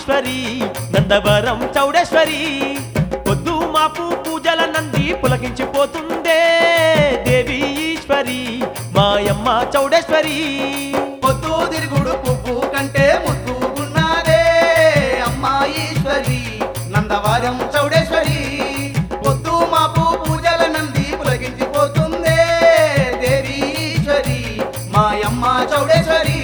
ఈశ్వరి నందవరం చౌడేశ్వరి పొద్దు మాపు పూజల నంది పులకించిపోతుందే దేవి ఈశ్వరి మాయమ్మ చౌడేశ్వరి పొద్దు తిరుగుడు పువ్వు కంటే ముద్దుగున్నారే అమ్మా ఈశ్వరి నందవారం చౌడేశ్వరి పొద్దు మాపు పూజల నంది పులగించిపోతుందే దేవి ఈశ్వరి మాయమ్మ చౌడేశ్వరి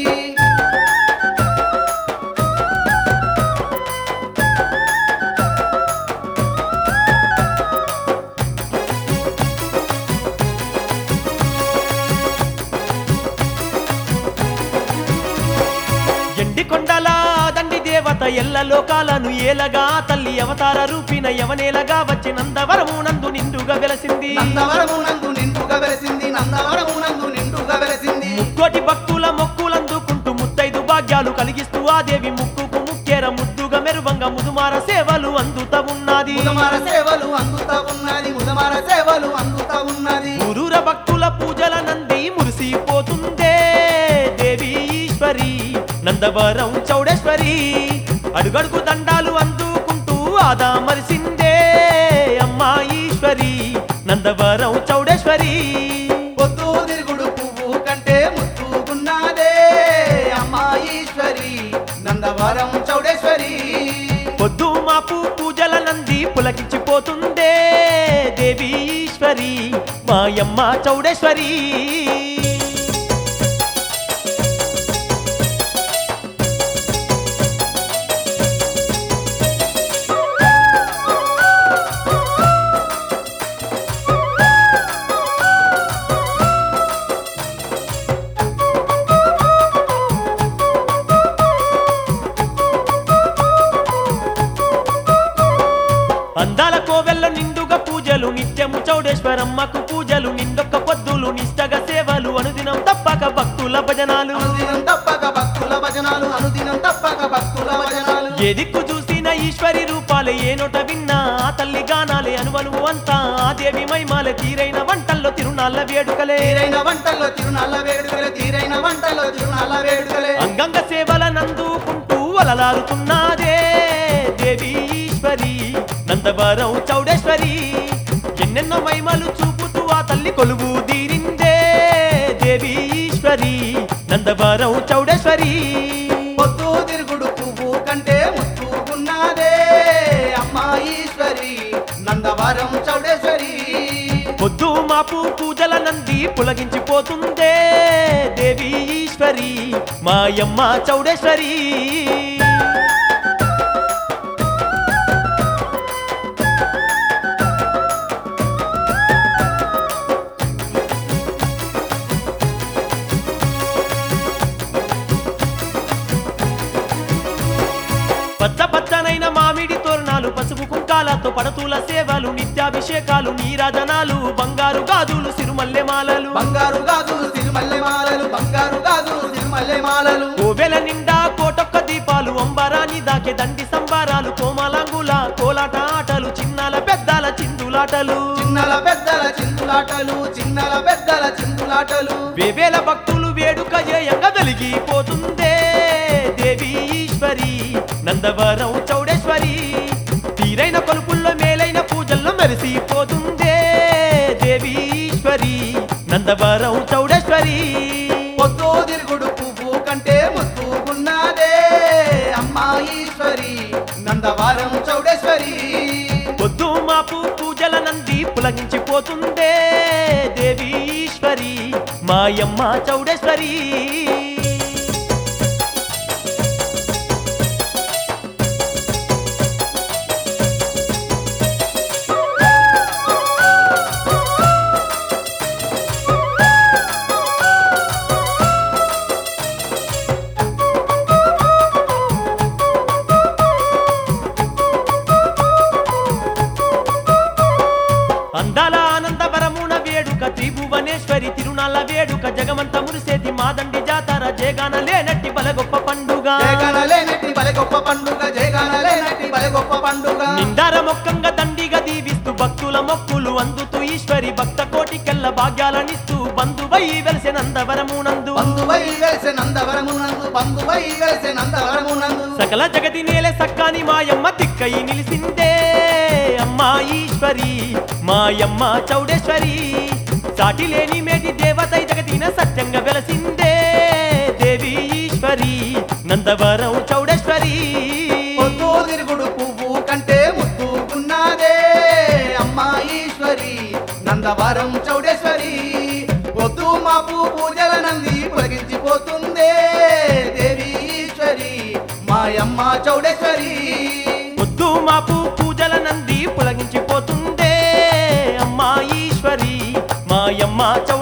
ఎండి కొండల దండి దేవత ఎల్ల లోకాలను ఏలగా తల్లి అవతార రూపిన యవనేలగా వచ్చి నందవరము నందు నిండుగా వెలసింది నందవరము నందు నిండుగా వెలసింది నందవరము నందు నిండుగా వెలసింది ముక్కోటి భక్తుల మొక్కులందుకుంటూ ముత్తైదు భాగ్యాలు కలిగిస్తూ ఆ దేవి ముక్కుకు ముక్కేర ముద్దుగా మెరువంగా ముదుమార సేవలు అందుతా ఉన్నది ముదమార సేవలు అందుతా ఉన్నది ముదమార సేవలు అందుతా ఉన్నది ఊరూర భక్తుల పూజల నంది మురిసిపోతుందే దేవి ఈశ్వరి నందవరం చౌడేశ్వరి అడుగడుగు దండాలు అందుకుంటూ ఆదా మరిసిందే అమ్మా ఈశ్వరి నందవరం చౌడేశ్వరి పొద్దు తిరుగుడు పువ్వు కంటే ముద్దుగున్నాదే అమ్మా ఈశ్వరి నందవరం చౌడేశ్వరి పొద్దు మాపు పూజల నంది పులకించిపోతుందే దేవి ఈశ్వరి మాయమ్మ చౌడేశ్వరి అందాల కోవెల్ల నిండుగా పూజలు నిత్యము చౌడేశ్వరమ్మకు పూజలు నిండొక్క పొద్దులు నిష్టగా సేవలు అనుదినం తప్పక భక్తుల భజనాలు అనుదినం తప్పక భక్తుల భజనాలు అనుదినం తప్పక భక్తుల భజనాలు ఏ దిక్కు చూసిన ఈశ్వరి రూపాలే ఏ నోట విన్నా ఆ తల్లి గానాలే అనువనువు అంతా ఆ దేవి మైమాలే తీరైన వంటల్లో తిరునాళ్ళ వేడుకలే తీరైన వంటల్లో తిరునాళ్ళ వేడుకలే తీరైన వంటల్లో తిరునాళ్ళ వేడుకలే అంగంగ సేవల నందుకుంటూ అలలారుతున్నదే దేవి ఈశ్వరి నందవరం చౌడేశ్వరి ఎన్నెన్నో మహిమలు చూపుతూ ఆ తల్లి కొలువు తీరిందే దేవి ఈశ్వరి నందవరం చౌడేశ్వరి పొద్దు తిరుగుడు పువ్వు కంటే ముద్దుగున్నాదే అమ్మా ఈశ్వరి నందవరం చౌడేశ్వరి పొద్దు మాపు పూజల నంది పులగించిపోతుందే దేవి ఈశ్వరి మాయమ్మ చౌడేశ్వరి పచ్చ పచ్చనైన మామిడి తోరణాలు పసుపు కుంకాలతో పడతుల సేవలు నిత్యాభిషేకాలు నీరాజనాలు బంగారు గాజులు సిరుమల్లె మాలలు బంగారు గాజులు తిరుమల్లె మాలలు బంగారు గాజులు తిరుమల్లె మాలలు కోవెల నిండా కోటొక్క దీపాలు అంబరాని దాకే దండి సంబారాలు కోమలాంగుల కోలాట ఆటలు చిన్నాల పెద్దాల చిందులాటలు చిన్నల పెద్దల చిందులాటలు చిన్నల పెద్దల చిందులాటలు వేవేల భక్తులు వేడుక జయంగా వెలిగిపోతుందే దేవి ఈశ్వరి నందవరం చౌడేశ్వరి తీరైన కొలుపుల్లో మేలైన పూజల్లో మెరిసిపోతుందే దేవి ఈశ్వరి నందవరం చౌడేశ్వరి పొద్దు తిరుగుడు పువ్వు కంటే ముద్దుగున్నాదే అమ్మా ఈశ్వరి నందవారం చౌడేశ్వరి పొద్దు మాపు పూజల నంది పులగించిపోతుందే దేవి ఈశ్వరి మాయమ్మ చౌడేశ్వరి అందాల ఆనందవరమున వేడుక త్రిభువనేశ్వరి తిరునాళ్ళ వేడుక జగమంత మురిసేది మాదండి జాతర జేగాన లేనట్టి బల గొప్ప పండుగ జయగానలేనట్టి బలె గొప్ప పండుగ జయగానలేనట్టి బలె గొప్ప పండుగ నిండార మొక్కంగా దండిగా దీవిస్తూ భక్తుల మొక్కులు అందుతూ ఈశ్వరి భక్త కోటికెల్ల భాగ్యాలనిస్తూ బంధువై వెలిసె నందవరమునందు బంధువై వెలిసె నందవరమునందు బంధువై వెలసే నందవరమునందు సకల జగతి నేలే సక్కాని మాయమ్మ తిక్కై నిలిసిందే అమ్మా ఈశ్వరి మాయమ్మ చౌడేశ్వరి సాటి లేని మేటి దేవతై జగతిన సత్యంగా వెలసిందే దేవి ఈశ్వరి నందవరం చౌడేశ్వరి పొద్దు తిరుగుడు పువ్వు కంటే ముద్దుకున్నదే అమ్మా ఈశ్వరి నందవరం చౌడేశ్వరి పొద్దు మాపు పూజల నంది పొలగించిపోతుందే దేవి ఈశ్వరి మాయమ్మ చౌడేశ్వరి పొద్దు మాపు పూజల నంది పులగించిపోతుందే అమ్మా ఈశ్వరి మాయమ్మ చౌ